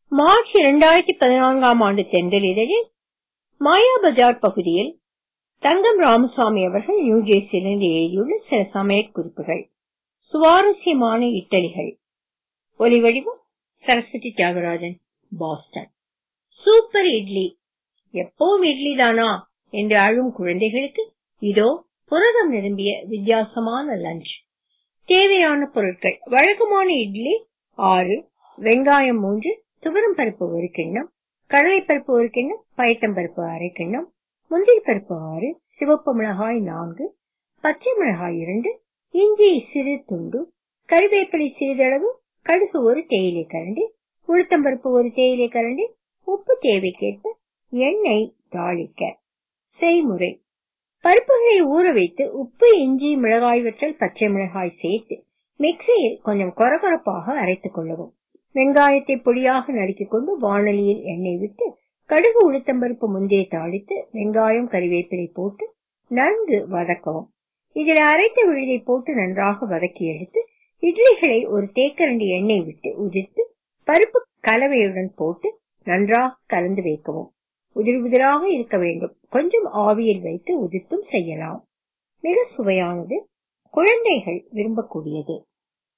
March இரண்டாயிரத்தி பதினான்காம் ஆண்டு தென்றல் இதழில் மாயா பஜார் பகுதியில் தங்கம் ராமசாமி அவர்கள் நியூஜெர்சியிலிருந்து எழுதியுள்ள சில சமையற் குறிப்புகள் சுவாரஸ்யமான இட்டலிகள் ஒலிவடிவம் சரஸ்வதி தியாகராஜன் பாஸ்டன் சூப்பர் இட்லி எப்பவும் இட்லி தானா என்று அழும் குழந்தைகளுக்கு இதோ புரதம் நிரம்பிய வித்தியாசமான லஞ்ச் தேவையான பொருட்கள் வழக்கமான இட்லி ஆறு வெங்காயம் மூன்று துவரம் பருப்பு ஒரு கிண்ணம் கடலைப்பருப்பு ஒரு கிண்ணம் பயத்தம்பருப்பு அரை கிண்ணம் முந்திரி பருப்பு ஆறு சிவப்பு மிளகாய் நான்கு பச்சை மிளகாய் இரண்டு இஞ்சி சிறு துண்டு கறிவேப்பிலை சிறிதளவு கடுகு ஒரு தேயிலை கரண்டி உளுத்தம்பருப்பு ஒரு தேயிலை கரண்டி உப்பு தேவைக்கேற்ப எண்ணெய் தாளிக்க செய்முறை பருப்புகளை ஊற வைத்து உப்பு இஞ்சி மிளகாய் வற்றல் பச்சை மிளகாய் சேர்த்து மிக்சியில் கொஞ்சம் கொரகொரப்பாக அரைத்துக் கொள்ளவும் வெங்காயத்தை பொடியாக நறுக்கிக் கொண்டு வாணலியில் எண்ணெய் விட்டு கடுகு உளுத்தம்பருப்பு முந்தைய தாளித்து வெங்காயம் கறிவேப்பிலை போட்டு நன்கு வதக்கவும் இதில் அரைத்த விழுதை போட்டு நன்றாக வதக்கி எடுத்து இட்லிகளை ஒரு தேக்கரண்டி எண்ணெய் விட்டு உதிர்த்து பருப்பு கலவையுடன் போட்டு நன்றாக கலந்து வைக்கவும் உதிர் உதிராக இருக்க வேண்டும் கொஞ்சம் ஆவியில் வைத்து உதிர்த்தும் செய்யலாம் மிக சுவையானது குழந்தைகள் விரும்பக்கூடியது